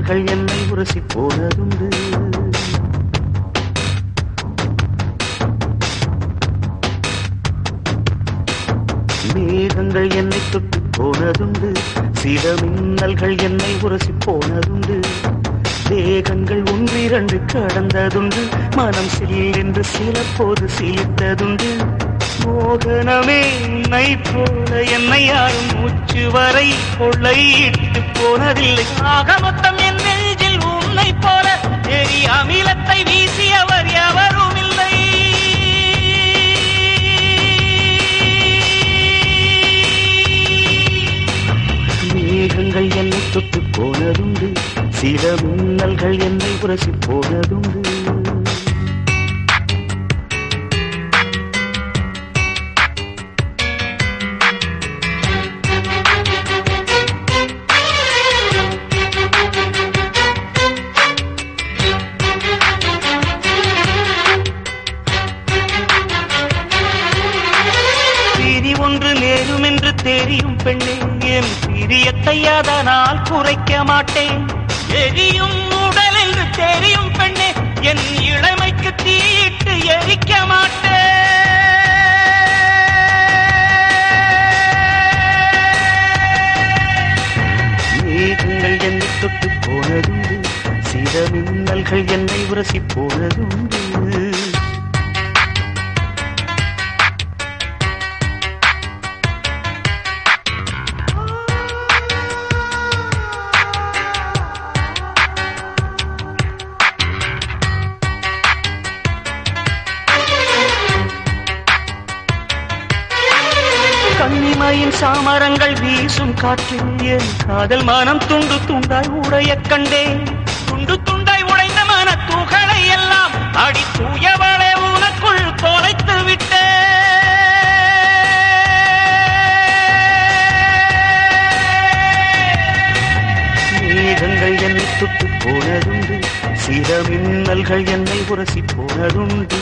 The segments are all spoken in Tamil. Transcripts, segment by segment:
மின்னல்கள் என்னை உரசி போனதுண்டு மேகங்கள் என்னை தொட்டு போனதுண்டு சில மின்னல்கள் என்னை உரசி போனதுண்டு வேகங்கள் ஒன்றிரண்டு கடந்ததுண்டு மனம் சில்லென்று சில போது சிலித்ததுண்டு மோகனமே உன்னை போல என்னை யாரும் மூச்சு வரை கொள்ளையிட்டு போனதில்லை ஆக மொத்தம் என் நெஞ்சில் உன்னை போல எரி அமிலத்தை வீசியவர் எவரும் இல்லை மேகங்கள் என்னை தொட்டு போனதுண்டு சில மின்னல்கள் என்னை உரசி போனதுண்டு பிரி ஒன்று நேரும் என்று தெரியும் பெண்ணே என் பிரியத்தை அதனால் குறைக்க மாட்டேன் எரியும் உடல் என்று தெரியும் பெண்ணே என் இளமைக்கு தீயிட்டு எரிக்க மாட்டேன் மேகங்கள் என்னை தொட்டு போனதுண்டு சில மின்னல்கள் என்னை உரசி போனதுண்டு கண்ணிமையின் சாமரங்கள் வீசும் காற்றில் என் காதல் மனம் துண்டு துண்டாய் உடைய கண்டேன் துண்டு துண்டாய் உடைந்த மன துகளை எல்லாம் அடி தூயவளே உனக்குள் தொலைத்து விட்டேன் மேகங்கள் என்னை தொட்டு போனதுண்டு சில மின்னல்கள் என்னை உரசி போனதுண்டு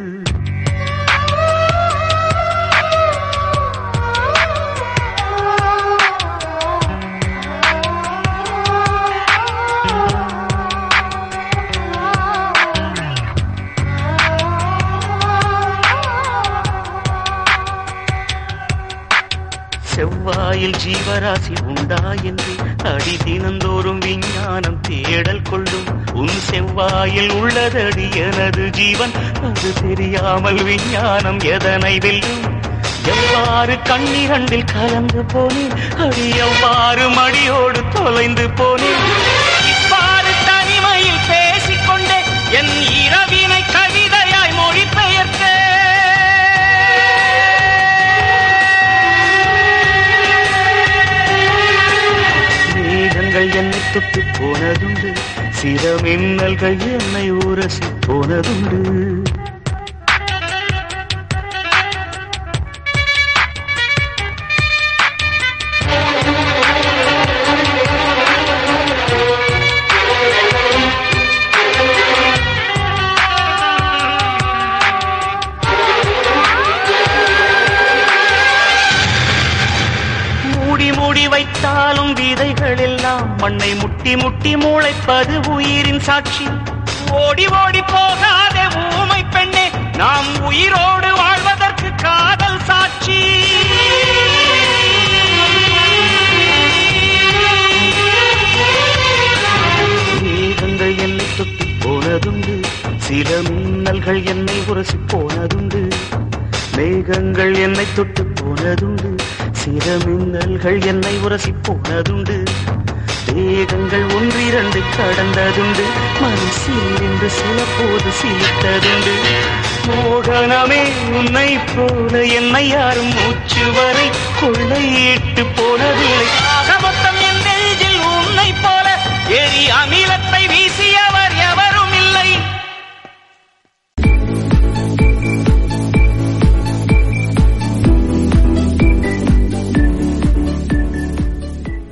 செவ்வாயில் ஜீவராசி உண்டா என்று அடி தினந்தோறும் விஞ்ஞானம் தேடல் கொள்ளும் உன் செவ்வாயில் உள்ளதடி எனது ஜீவன் அது தெரியாமல் விஞ்ஞானம் எதனை வெல்லும் எவ்வாறு கண்ணிரண்டில் கலந்து போனேன் அடி எவ்வாறு மடியோடு தொலைந்து போனேன் இவ்வாறு தனிமையில் பேசிக்கொண்டே என் இரவினை கவிதையாய் மொழிபெயர்த்தேன் மேகங்கள் என்னை தொட்டு போனதுண்டு சில மின்னல்கள் என்னை உரசி போனதுண்டு மூடி மூடி வைத்தாலும் விதைகள் எல்லாம் மண்ணை முட்டி முட்டி முளைப்பது உயிரின் சாட்சி ஓடி ஓடி போகாதே ஊமை பெண்ணே நாம் உயிரோடு வாழ்வதற்கு காதல் சாட்சி மேகங்கள் என்னை தொட்டு போனதுண்டு சில மின்னல்கள் என்னை உரசி போனதுண்டு மேகங்கள் என்னை தொட்டு போனதுண்டு சில மின்னல்கள் என்னை உரசி போனதுண்டு தேகங்கள் ஒன்றிரண்டு கடந்ததுண்டு மனசில் என்று சில போது சிலித்ததுண்டு மோகனமே உன்னை போல என்னை யாரும் மூச்சு வரை கொள்ளையிட்டு போனதில்லை ஆக மொத்தம் என் நெஞ்சில் உன்னை போல எரி அமிலத்தை வீசியவர் யார்